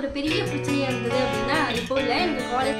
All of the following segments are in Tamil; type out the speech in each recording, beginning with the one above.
ஒரு பெரிய பிரச்சனையாக இருந்தது அப்படின்னா இப்போ இல்லை எனக்கு காலேஜ்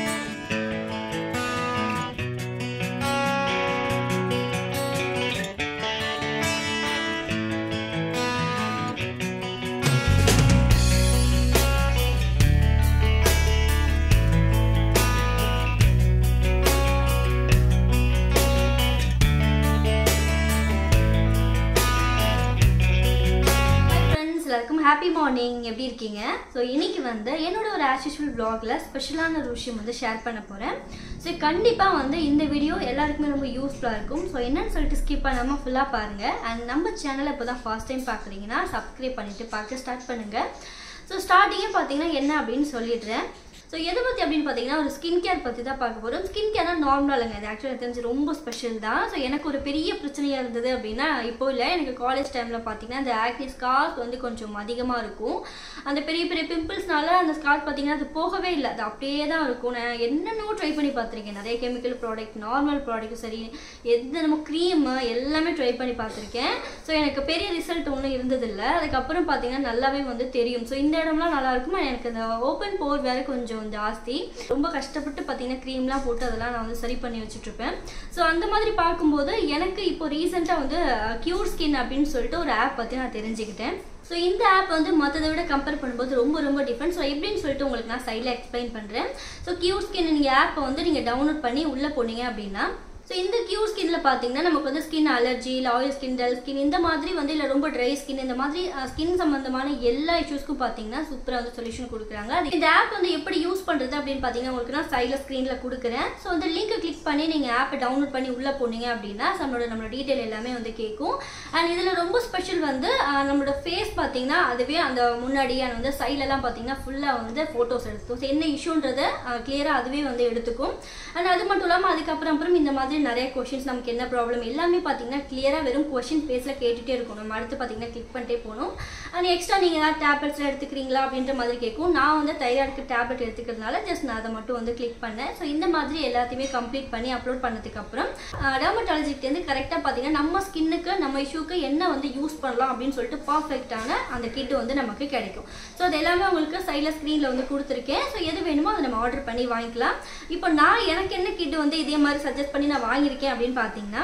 ஃப்ரெண்ட்ஸ் எல்லாருக்கும் ஹாப்பி மார்னிங் எப்படி இருக்கீங்க ஸோ இன்னைக்கு வந்து என்னோட ஒரு ஆஸ் யூஷுவல் ப்ளாகில் ஸ்பெஷலான ஒரு விஷயம் வந்து ஷேர் பண்ண போகிறேன் ஸோ கண்டிப்பாக வந்து இந்த வீடியோ எல்லாருக்குமே ரொம்ப யூஸ்ஃபுல்லாக இருக்கும் ஸோ என்னன்னு சொல்லிட்டு ஸ்கிப் பண்ணாமல் ஃபுல்லாக பாருங்கள் அண்ட் நம்ம சேனலை இப்போ தான் ஃபர்ஸ்ட் டைம் பார்க்குறீங்கன்னா சப்ஸ்கிரைப் பண்ணிவிட்டு பார்க்க ஸ்டார்ட் பண்ணுங்கள் ஸோ ஸ்டார்டிங்கே பார்த்தீங்கன்னா என்ன அப்படின்னு சொல்லிடுறேன் ஸோ எதை பற்றி அப்படின்னு பார்த்தீங்கன்னா ஒரு ஸ்கின் கேர் பற்றி தான் பார்க்க போகிறோம் ஸ்கின் கேர்னா நார்மலாக இல்லைங்க இது ஆக்சுவலாக தெரிஞ்சு ரொம்ப ஸ்பெஷல் தான் ஸோ எனக்கு ஒரு பெரிய பிரச்சனையாக இருந்தது அப்படின்னா இப்போ இல்லை எனக்கு காலேஜ் டைமில் பார்த்தீங்கன்னா அந்த ஆக்னி ஸ்கார்ஸ் வந்து கொஞ்சம் அதிகமாக இருக்கும் அந்த பெரிய பெரிய பிம்பிள்ஸ்னால அந்த ஸ்கார்ஸ் பார்த்தீங்கன்னா அது போகவே இல்லை அது அப்படியே தான் இருக்கும் நான் என்னென்னவோ ட்ரை பண்ணி பார்த்துருக்கேன் நிறைய கெமிக்கல் ப்ராடக்ட் நார்மல் ப்ராடக்ட்டும் சரி எந்த நம்ம க்ரீமு எல்லாமே ட்ரை பண்ணி பார்த்துருக்கேன் ஸோ எனக்கு பெரிய ரிசல்ட் ஒன்றும் இருந்ததில்லை அதுக்கப்புறம் பார்த்தீங்கன்னா நல்லாவே வந்து தெரியும் ஸோ இந்த இடம்லாம் நல்லா இருக்கும் எனக்கு அந்த ஓப்பன் போர் வேறு கொஞ்சம் ஜாஸ்தி ரொம்ப கஷ்டப்பட்டு பார்த்தீங்கன்னா க்ரீம்லாம் போட்டு அதெல்லாம் நான் வந்து சரி பண்ணி வச்சுட்ருப்பேன் ஸோ அந்த மாதிரி பார்க்கும்போது எனக்கு இப்போ ரீசெண்டாக வந்து க்யூர் ஸ்கின் அப்படின்னு சொல்லிட்டு ஒரு ஆப் பற்றி நான் தெரிஞ்சுக்கிட்டேன் ஸோ இந்த ஆப் வந்து மற்றதை விட கம்பேர் பண்ணும்போது ரொம்ப ரொம்ப டிஃப்ரெண்ட் ஸோ எப்படின்னு சொல்லிட்டு உங்களுக்கு நான் சைடில் எக்ஸ்பிளைன் பண்ணுறேன் ஸோ க்யூர் ஸ்கின் நீங்கள் ஆப்பை வந்து நீங்கள் டவுன்லோட் பண்ணி உள்ளே போனீங்க அப்படின்னா ஸோ இந்த கியூர் ஸ்கின்ல பார்த்தீங்கன்னா நமக்கு வந்து ஸ்கின் அலர்ஜி இல்லை ஆயில் ஸ்கின் டல் ஸ்கின் இந்த மாதிரி வந்து இல்லை ரொம்ப ட்ரை ஸ்கின் இந்த மாதிரி ஸ்கின் சம்பந்தமான எல்லா இஷ்யூஸ்க்கும் பார்த்தீங்கன்னா சூப்பராக வந்து சொல்யூஷன் கொடுக்குறாங்க அது இந்த ஆப் வந்து எப்படி யூஸ் பண்ணுறது அப்படின்னு பார்த்தீங்கன்னா உங்களுக்கு நான் சைடில் ஸ்க்ரீனில் கொடுக்குறேன் ஸோ அந்த லிங்க்கை கிளிக் பண்ணி நீங்கள் ஆப்பை டவுன்லோட் பண்ணி உள்ளே போனீங்க அப்படின்னா நம்மளோட நம்மளோட டீட்டெயில் எல்லாமே வந்து கேட்கும் அண்ட் இதில் ரொம்ப ஸ்பெஷல் வந்து ஆஹ், நம்மளோட ஃபேஸ் பார்த்தீங்கன்னா அதுவே அந்த முன்னாடி and வந்து சைட்லலாம் பார்த்தீங்கன்னா ஃபுல்லாக வந்து ஃபோட்டோஸ் எடுத்துக்கும் ஸோ என்ன இஷ்யூன்றதை கிளியராக அதுவே வந்து எடுத்துக்கும் அண்ட் அது மட்டும் இல்லாமல் அதுக்கப்புறம் அப்புறம் இந்த மாதிரி நிறைய கொஷின்ஸ் நமக்கு என்ன ப்ராப்ளம் எல்லாமே பார்த்தீங்கன்னா கிளியராக வெறும் கொஷின் பேஸில் கேட்டுகிட்டே இருக்கும் நம்ம அடுத்து பார்த்தீங்கன்னா கிளிக் பண்ணிட்டே போகணும் அண்ட் எக்ஸ்ட்ரா நீங்கள் ஏதாவது டேப்லெட்ஸ்லாம் எடுத்துக்கிறீங்களா அப்படின்ற மாதிரி கேட்கும் நான் வந்து தைராய்டுக்கு டேப்லெட் எடுத்துக்கிறதுனால ஜஸ்ட் நான் அதை மட்டும் வந்து கிளிக் பண்ணேன் ஸோ இந்த மாதிரி எல்லாத்தையுமே கம்ப்ளீட் பண்ணி அப்லோட் பண்ணதுக்கப்புறம் டெர்மட்டாலஜிக்டேருந்து கரெக்டாக பார்த்தீங்கன்னா நம்ம ஸ்கின்னுக்கு நம்ம இஷ்யூக்கு என்ன வந்து யூஸ் பண்ணலாம் அப்படின்னு சொல்லிட்டு பர்ஃபெக்டான அந்த கிட் வந்து நமக்கு கிடைக்கும் ஸோ அது எல்லாமே உங்களுக்கு சைடில் ஸ்க்ரீனில் வந்து கொடுத்துருக்கேன் ஸோ எது வேணுமோ அதை நம்ம ஆர்டர் பண்ணி வாங்கிக்கலாம் இப்போ நான் எனக்கு என்ன கிட் வந்து இதே மாதிரி சஜஸ்ட் பண்ணி நான் வாங்கியிருக்கேன் அப்படின்னு பார்த்தீங்கன்னா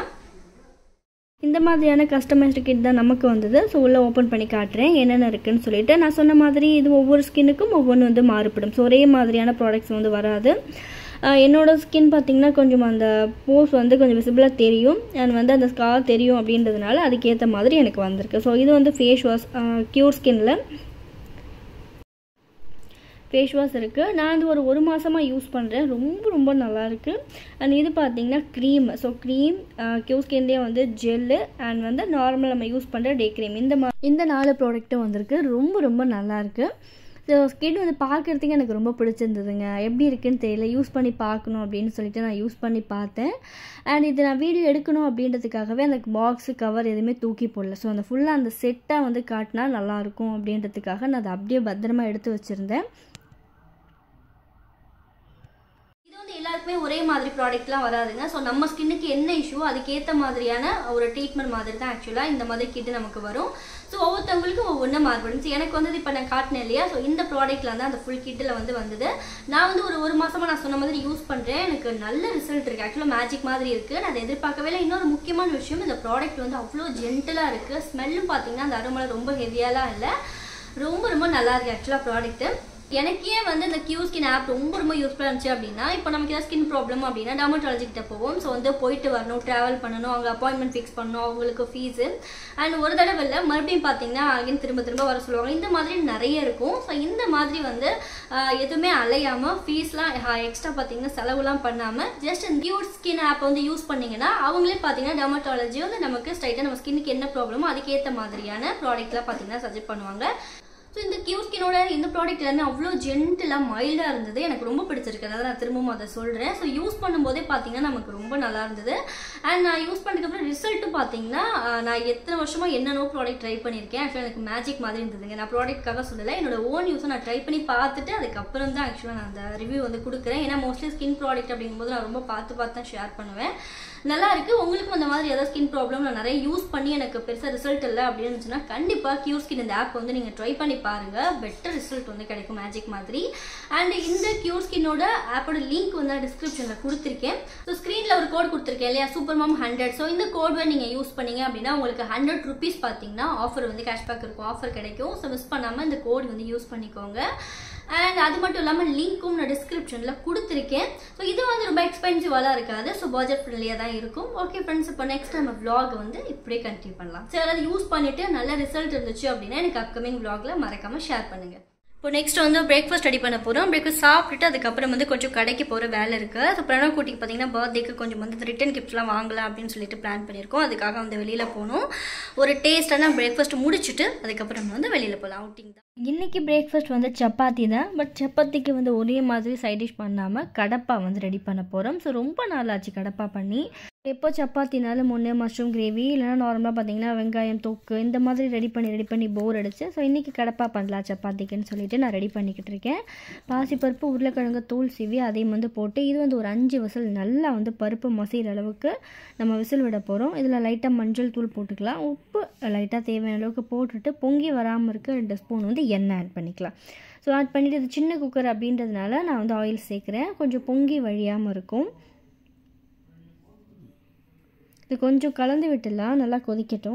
இந்த மாதிரியான கஸ்டமைஸ்டு கிட் தான் நமக்கு வந்தது ஸோ உள்ளே ஓப்பன் பண்ணி காட்டுறேன் என்னென்ன இருக்குன்னு சொல்லிட்டு நான் சொன்ன மாதிரி இது ஒவ்வொரு ஸ்கின்னுக்கும் ஒவ்வொன்று வந்து மாறுபடும் ஸோ ஒரே மாதிரியான ப்ராடக்ட்ஸ் வந்து வராது ஆஹ் என்னோட ஸ்கின் பார்த்திங்கன்னா கொஞ்சம் அந்த போஸ் வந்து கொஞ்சம் விசிபிளாக தெரியும் அண்ட் வந்து அந்த ஸ்கார் தெரியும் அப்படின்றதுனால அதுக்கேற்ற மாதிரி எனக்கு வந்திருக்கு ஸோ இது வந்து ஃபேஸ் வாஷ் க்யூர் ஸ்கின்னில் ஃபேஸ் வாஷ் இருக்குது நான் இது ஒரு ஒரு மாதமாக யூஸ் பண்ணுறேன் ரொம்ப ரொம்ப நல்லா இருக்கு அண்ட் இது பார்த்தீங்கன்னா க்ரீம் ஸோ க்ரீம் கியூ ஸ்கின்லேயே வந்து ஜெல்லு அண்ட் வந்து நார்மல் நம்ம யூஸ் பண்ணுற டே க்ரீம் இந்த மா இந்த நாலு ப்ராடக்ட்டும் வந்திருக்கு ரொம்ப ரொம்ப நல்லா இருக்கு ஸோ ஸ்கின் வந்து பார்க்குறதுக்கு எனக்கு ரொம்ப பிடிச்சிருந்ததுங்க எப்படி இருக்குன்னு தெரியல யூஸ் பண்ணி பார்க்கணும் அப்படின்னு சொல்லிட்டு நான் யூஸ் பண்ணி பார்த்தேன் அண்ட் இது நான் வீடியோ எடுக்கணும் அப்படின்றதுக்காகவே அந்த பாக்ஸு கவர் எதுவுமே தூக்கி போடல ஸோ அந்த ஃபுல்லாக அந்த செட்டாக வந்து காட்டினா நல்லாயிருக்கும் அப்படின்றதுக்காக நான் அதை அப்படியே பத்திரமா எடுத்து வச்சுருந்தேன் இது வந்து எல்லாருக்குமே ஒரே மாதிரி ப்ராடக்ட்லாம் வராதுங்க ஸோ நம்ம ஸ்கின்னுக்கு என்ன இஷ்யூ அதுக்கேற்ற மாதிரியான ஒரு ட்ரீட்மெண்ட் மாதிரி தான் ஆக்சுவலாக இந்த மாதிரி கிட்டு நமக்கு வரும் ஸோ ஒவ்வொருத்தவங்களுக்கும் ஒவ்வொன்றா மாறுபடும் ஸோ எனக்கு வந்து இப்போ நான் காட்டினேன் இல்லையா ஸோ இந்த ப்ராடக்ட்டில் வந்து அந்த ஃபுல் கிட்டில் வந்து வந்தது நான் வந்து ஒரு ஒரு மாதமாக நான் சொன்ன மாதிரி யூஸ் பண்ணுறேன் எனக்கு நல்ல ரிசல்ட் இருக்குது ஆக்சுவலாக மேஜிக் மாதிரி இருக்குது நான் அதை எதிர்பார்க்கவே இல்லை இன்னொரு முக்கியமான விஷயம் இந்த ப்ராடக்ட் வந்து அவ்வளோ ஜென்டலாக இருக்குது ஸ்மெல்லும் பார்த்தீங்கன்னா அந்த அருமலை ரொம்ப ஹெவியாலாம் இல்லை ரொம்ப ரொம்ப நல்லா இருக்குது ஆக்சுவலாக ப்ராடக்ட்டு எனக்கே வந்து இந்த கியூ ஸ்கின் ஆப் ரொம்ப ரொம்ப யூஸ்ஃபுல்லாக இருந்துச்சு அப்படின்னா இப்போ நமக்கு ஏதாவது ஸ்கின் ப்ராப்ளம் அப்படின்னா டெர்மட்டாலஜி கிட்ட போவோம் ஸோ வந்து போயிட்டு வரணும் ட்ராவல் பண்ணணும் அவங்க அப்பாயின்மெண்ட் ஃபிக்ஸ் பண்ணணும் அவங்களுக்கு ஃபீஸு அண்ட் ஒரு தடவை இல்லை மறுபடியும் பார்த்தீங்கன்னா அகைன் திரும்ப திரும்ப வர சொல்லுவாங்க இந்த மாதிரி நிறைய இருக்கும் ஸோ இந்த மாதிரி வந்து ஆஹ், எதுவுமே அலையாமல் ஃபீஸ்லாம் எக்ஸ்ட்ரா பார்த்தீங்கன்னா செலவுலாம் பண்ணாமல் ஜஸ்ட் இந்த கியூ ஸ்கின் ஆப் வந்து யூஸ் பண்ணீங்கன்னா அவங்களே பார்த்தீங்கன்னா டெர்மட்டாலஜி வந்து நமக்கு ஸ்ட்ரைட்டாக நம்ம ஸ்கின்னுக்கு என்ன ப்ராப்ளமோ அதுக்கேற்ற மாதிரியான ப்ராடக்ட்லாம் பார்த்தீங்கன்னா சஜெக்ட் பண்ணுவாங்க ஸோ இந்த கியூ ஸ்கினோட இந்த ப்ராடக்ட் எல்லாமே அவ்வளோ ஜென்டிலாக மைல்டாக இருந்தது எனக்கு ரொம்ப பிடிச்சிருக்கு அதாவது நான் திரும்பவும் அதை சொல்கிறேன் ஸோ யூஸ் பண்ணும்போதே பார்த்தீங்கன்னா நமக்கு ரொம்ப நல்லா இருந்தது அண்ட் நான் யூஸ் பண்ணதுக்கப்புறம் ரிசல்ட்டும் பார்த்தீங்கன்னா ஆஹ், நான் எத்தனை வருஷமாக என்னென்னோ ப்ராடக்ட் ட்ரை பண்ணியிருக்கேன் ஆக்சுவலாக எனக்கு மேஜிக் மாதிரி இருந்ததுங்க நான் ப்ராடக்ட்காக சொல்லலை என்னோட ஓன் யூஸை நான் ட்ரை பண்ணி பார்த்துட்டு அதுக்கப்புறம் தான் ஆக்சுவலாக நான் அந்த ரிவ்யூ வந்து கொடுக்குறேன் ஏன்னா மோஸ்ட்லி ஸ்கின் ப்ராடக்ட் அப்படிங்கும்போது நான் ரொம்ப பார்த்து பார்த்து தான் ஷேர் பண்ணுவேன் நல்லா இருக்கு உங்களுக்கும் அந்த மாதிரி ஏதாவது ஸ்கின் ப்ராப்ளம் நான் நிறைய யூஸ் பண்ணி எனக்கு பெருசாக ரிசல்ட் இல்லை அப்படின்னு இருந்துச்சுன்னா கண்டிப்பாக கியூர் ஸ்கின் இந்த ஆப் வந்து நீங்கள் ட்ரை பண்ணி பாருங்கள் பெட்டர் ரிசல்ட் வந்து கிடைக்கும் மேஜிக் மாதிரி அண்ட் இந்த கியூர் ஸ்கின்னோட ஆப்போட லிங்க் வந்து டிஸ்கிரிப்ஷனில் கொடுத்துருக்கேன் ஸோ ஸ்க்ரீனில் ஒரு கோட் கொடுத்துருக்கேன் இல்லையா சூப்பர் மாம் ஹண்ட்ரட் ஸோ இந்த கோட் நீங்கள் யூஸ் பண்ணீங்க அப்படின்னா உங்களுக்கு ஹண்ட்ரட் ருபீஸ் பார்த்தீங்கன்னா ஆஃபர் வந்து கேஷ்பேக் இருக்கும் ஆஃபர் கிடைக்கும் ஸோ மிஸ் பண்ணாமல் இந்த கோட் வந்து யூஸ் பண்ணிக்கோங்க அண்ட் அது மட்டும் இல்லாமல் லிங்க்கும் நான் டிஸ்கிரிப்ஷனில் கொடுத்துருக்கேன் ஸோ இது வந்து ரொம்ப எக்ஸ்பென்சிவாலாம் இருக்காது ஸோ பட்ஜெட் ஃப்ரெண்ட்லியாக தான் இருக்கும் ஓகே ஃப்ரெண்ட்ஸ் இப்போ நெக்ஸ்ட் நம்ம vlog வந்து இப்படியே கண்டினியூ பண்ணலாம் ஸோ யாராவது யூஸ் பண்ணிவிட்டு நல்ல ரிசல்ட் இருந்துச்சு அப்படின்னா எனக்கு அப்கமிங் vlogல மறக்காமல் ஷேர் பண்ணுங்கள் இப்போ நெக்ஸ்ட் வந்து பிரேக்ஃபாஸ்ட் ரெடி பண்ண போகிறோம் பிரேக்ஃபாஸ்ட் சாப்பிட்டுட்டு அதுக்கப்புறம் வந்து கொஞ்சம் கடைக்கு போகிற வேலை இருக்குது ஸோ பிரணவ் குட்டிக்கு பார்த்தீங்கன்னா பர்த்டேக்கு கொஞ்சம் வந்து ரிட்டன் கிஃப்ட்லாம் வாங்கலாம் அப்படின்னு சொல்லிட்டு பிளான் பண்ணியிருக்கோம் அதுக்காக வந்து வெளியில் போகணும் ஒரு டேஸ்டான பிரேக்ஃபாஸ்ட் முடிச்சுட்டு அதுக்கப்புறம் நம்ம வந்து வெளியில் போகலாம் அவுட்டிங் தான் இன்றைக்கி பிரேக்ஃபாஸ்ட் வந்து சப்பாத்தி தான் பட் சப்பாத்திக்கு வந்து ஒரே மாதிரி சைட் டிஷ் பண்ணாமல் கடப்பா வந்து ரெடி பண்ண போகிறோம் ஸோ ரொம்ப நாள் ஆச்சு கடப்பா பண்ணி எப்போ சப்பாத்தினாலும் முன்னே மஷ்ரூம் கிரேவி இல்லைனா நார்மலாக பார்த்தீங்கன்னா வெங்காயம் தொக்கு இந்த மாதிரி ரெடி பண்ணி ரெடி பண்ணி போர் அடிச்சு ஸோ இன்றைக்கி கடப்பா பண்ணலாம் சப்பாத்திக்குன்னு சொல்லிட்டு நான் ரெடி பண்ணிக்கிட்டு இருக்கேன் பாசிப்பருப்பு உருளைக்கிழங்கு தூள் சீவி அதையும் வந்து போட்டு இது வந்து ஒரு அஞ்சு விசில் நல்லா வந்து பருப்பு மசிகிற அளவுக்கு நம்ம விசில் விட போகிறோம் இதில் லைட்டாக மஞ்சள் தூள் போட்டுக்கலாம் உப்பு லைட்டாக தேவையான அளவுக்கு போட்டுட்டு பொங்கி வராமல் இருக்க ரெண்டு ஸ்பூன் வந்து எண்ணெய் ஆட் பண்ணிக்கலாம் ஸோ ஆட் பண்ணிவிட்டு இது சின்ன குக்கர் அப்படின்றதுனால நான் வந்து ஆயில் சேர்க்குறேன் கொஞ்சம் பொங்கி வழியாமல் இருக்கும் இது கொஞ்சம் கலந்து விட்டுடலாம் நல்லா கொதிக்கட்டும்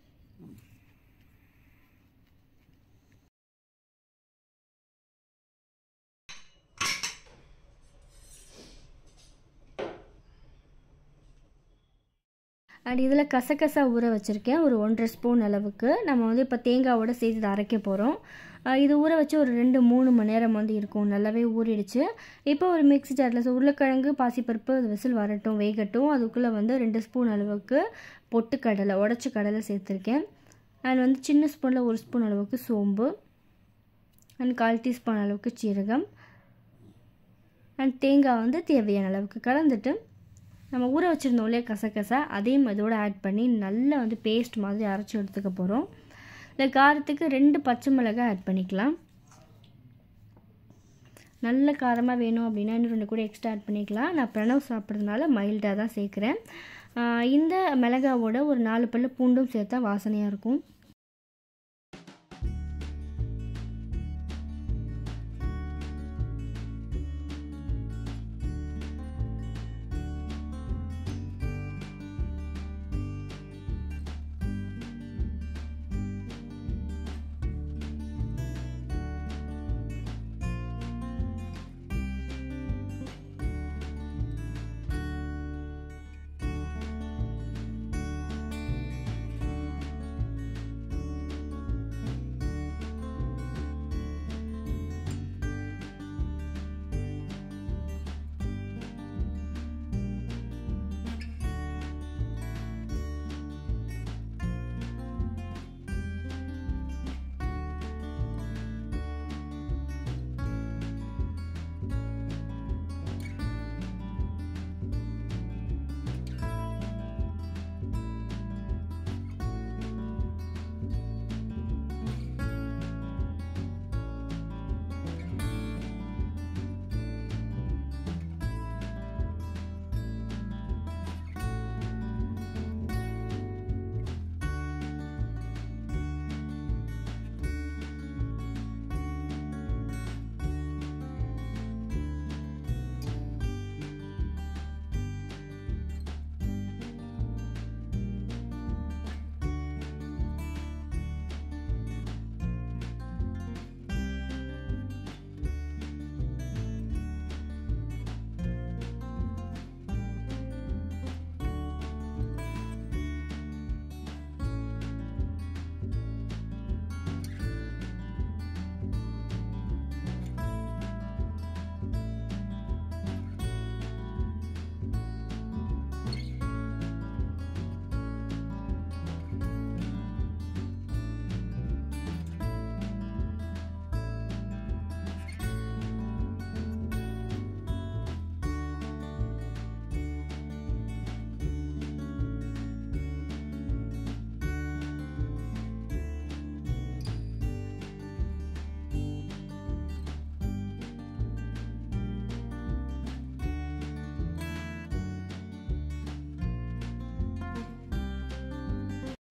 அண்ட் இதில் கசகசா ஊற வச்சுருக்கேன் ஒரு ஒன்றரை ஸ்பூன் அளவுக்கு நம்ம வந்து இப்போ தேங்காவோட சேர்த்து இதை அரைக்க போகிறோம் இது ஊற வச்சு ஒரு ரெண்டு மூணு மணி நேரம் வந்து இருக்கும் நல்லாவே ஊறிடுச்சு இப்போ ஒரு மிக்ஸி ஜாரில் உருளைக்கிழங்கு பாசிப்பருப்பு அது விசில் வரட்டும் வேகட்டும் அதுக்குள்ளே வந்து ரெண்டு ஸ்பூன் அளவுக்கு பொட்டுக்கடலை உடச்ச கடலை சேர்த்துருக்கேன் அண்ட் வந்து சின்ன ஸ்பூனில் ஒரு ஸ்பூன் அளவுக்கு சோம்பு அண்ட் கால் டீஸ்பூன் அளவுக்கு சீரகம் அண்ட் தேங்காய் வந்து தேவையான அளவுக்கு கலந்துட்டு நம்ம ஊற வச்சுருந்தோம் இல்லையா கசகசா அதையும் இதோட ஆட் பண்ணி நல்லா வந்து பேஸ்ட் மாதிரி அரைச்சி எடுத்துக்க போகிறோம் இந்த காரத்துக்கு ரெண்டு பச்சை மிளகாய் ஆட் பண்ணிக்கலாம் நல்ல காரமாக வேணும் அப்படின்னா இன்னும் ரெண்டு கூட எக்ஸ்ட்ரா ஆட் பண்ணிக்கலாம் நான் பிரணவ் சாப்பிட்றதுனால மைல்டாக தான் சேர்க்குறேன் இந்த மிளகாவோட ஒரு நாலு பல்லு பூண்டும் சேர்த்தா வாசனையாக இருக்கும்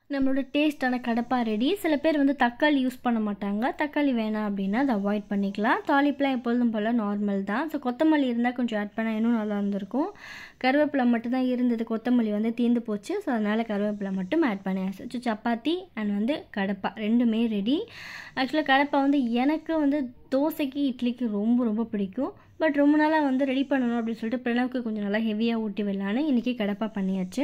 நம்மளோட டேஸ்டான கடப்பா ரெடி சில பேர் வந்து தக்காளி யூஸ் பண்ண மாட்டாங்க தக்காளி வேணாம் அப்படின்னா அதை அவாய்ட் பண்ணிக்கலாம் தாளிப்புலாம் எப்பொழுதும் போல் நார்மல் தான் ஸோ கொத்தமல்லி இருந்தால் கொஞ்சம் ஆட் பண்ணால் இன்னும் நல்லா இருந்திருக்கும் கருவேப்பிலை மட்டும் தான் இருந்தது கொத்தமல்லி வந்து தீர்ந்து போச்சு ஸோ அதனால் கருவேப்பிலை மட்டும் ஆட் பண்ணியாச்சு ஸோ சப்பாத்தி அண்ட் வந்து கடப்பா ரெண்டுமே ரெடி ஆக்சுவலாக கடப்பா வந்து எனக்கு வந்து தோசைக்கு இட்லிக்கு ரொம்ப ரொம்ப பிடிக்கும் பட் ரொம்ப நாளாக வந்து ரெடி பண்ணணும் அப்படின்னு சொல்லிட்டு பிரணவுக்கு கொஞ்சம் நல்லா ஹெவியாக ஊட்டி விடலான்னு இன்றைக்கி கடப்பா பண்ணியாச்சு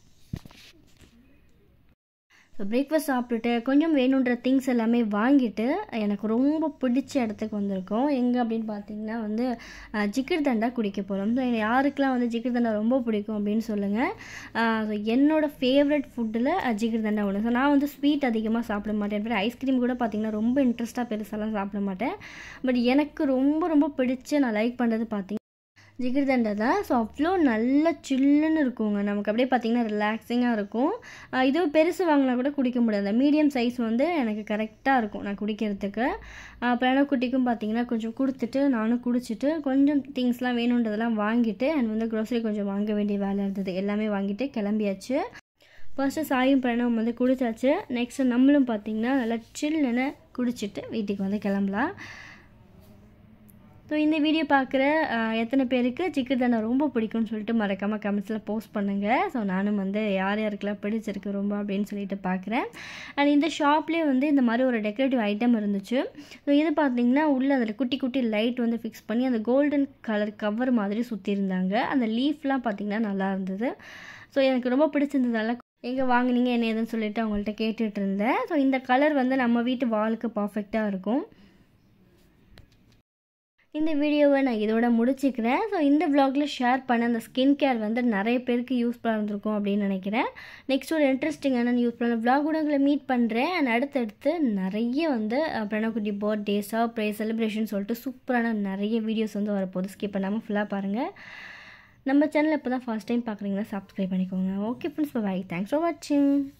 ஸோ பிரேக்ஃபாஸ்ட் சாப்பிட்டுட்டு கொஞ்சம் வேணுன்ற திங்ஸ் எல்லாமே வாங்கிட்டு எனக்கு ரொம்ப பிடிச்ச இடத்துக்கு வந்திருக்கோம் எங்கே அப்படின்னு பார்த்தீங்கன்னா வந்து ஜிக்கர் தண்டா குடிக்க போகிறோம் ஸோ யாருக்கெல்லாம் வந்து ஜிக்கர் தண்டா ரொம்ப பிடிக்கும் அப்படின்னு சொல்லுங்கள் ஸோ என்னோடய ஃபேவரட் ஃபுட்டில் ஜிக்கர் தண்டா ஒன்று ஸோ நான் வந்து ஸ்வீட் அதிகமாக சாப்பிட மாட்டேன் ஐஸ்கிரீம் கூட பார்த்திங்கன்னா ரொம்ப இன்ட்ரெஸ்ட்டாக பெருசாலாம் சாப்பிட மாட்டேன் பட் எனக்கு ரொம்ப ரொம்ப பிடிச்ச நான் லைக் பண்ணுறது பார்த்திங்கன்னா ஜிகிர் தண்டை தான் ஸோ அவ்வளோ நல்ல சில்லுன்னு இருக்குங்க நமக்கு அப்படியே பார்த்திங்கன்னா ரிலாக்ஸிங்காக இருக்கும் இது பெருசு வாங்கினா கூட குடிக்க முடியாது மீடியம் சைஸ் வந்து எனக்கு கரெக்டாக இருக்கும் நான் குடிக்கிறதுக்கு பிரணவ குட்டிக்கும் பார்த்திங்கன்னா கொஞ்சம் கொடுத்துட்டு நானும் குடிச்சிட்டு கொஞ்சம் திங்ஸ்லாம் வேணுன்றதெல்லாம் வாங்கிட்டு அண்ட் வந்து க்ரோசரி கொஞ்சம் வாங்க வேண்டிய வேலை இருந்தது எல்லாமே வாங்கிட்டு கிளம்பியாச்சு ஃபர்ஸ்ட்டு சாயும் பிரணவம் வந்து குடிச்சாச்சு நெக்ஸ்ட்டு நம்மளும் பார்த்திங்கன்னா நல்லா சில்லுன்னு குடிச்சிட்டு வீட்டுக்கு வந்து கிளம்பலாம் ஸோ இந்த வீடியோ பார்க்குற எத்தனை பேருக்கு சிக்கன் தானே ரொம்ப பிடிக்கும்னு சொல்லிட்டு மறக்காமல் கமெண்ட்ஸில் போஸ்ட் பண்ணுங்கள் ஸோ நானும் வந்து யார் யாருக்கெல்லாம் பிடிச்சிருக்கு ரொம்ப அப்படின்னு சொல்லிட்டு பார்க்குறேன் அண்ட் இந்த ஷாப்லேயே வந்து இந்த மாதிரி ஒரு டெக்கரேட்டிவ் ஐட்டம் இருந்துச்சு ஸோ இது பார்த்தீங்கன்னா உள்ளே அதில் குட்டி குட்டி லைட் வந்து ஃபிக்ஸ் பண்ணி அந்த கோல்டன் கலர் கவர் மாதிரி சுற்றியிருந்தாங்க அந்த லீஃப்லாம் பார்த்திங்கன்னா நல்லா இருந்தது ஸோ எனக்கு ரொம்ப பிடிச்சிருந்ததால எங்கே வாங்கினீங்க என்ன ஏதுன்னு சொல்லிட்டு அவங்கள்ட்ட கேட்டுட்டு இருந்தேன் ஸோ இந்த கலர் வந்து நம்ம வீட்டு வாலுக்கு பர்ஃபெக்டாக இருக்கும் இந்த வீடியோவை நான் இதோட முடிச்சுக்கிறேன் ஸோ இந்த விலாகில் ஷேர் பண்ண அந்த ஸ்கின் கேர் வந்து நிறைய பேருக்கு யூஸ்ஃபுல்லாக இருந்திருக்கும் அப்படின்னு நினைக்கிறேன் நெக்ஸ்ட் ஒரு இன்ட்ரெஸ்டிங்கான யூஸ்ஃபுல்லான விலாக் உங்களை மீட் பண்ணுறேன் அண்ட் அடுத்தடுத்து நிறைய வந்து பிரணக்குட்டி பர்த்டே சர்ப்ரைஸ் செலிப்ரேஷன் சொல்லிட்டு சூப்பரான நிறைய வீடியோஸ் வந்து வரப்போகுது ஸ்கிப் பண்ணாமல் ஃபுல்லாக பாருங்கள் நம்ம சேனல் இப்போ தான் ஃபஸ்ட் டைம் பார்க்குறீங்களா சப்ஸ்கிரைப் பண்ணிக்கோங்க okay friends bye thanks for வாட்சிங்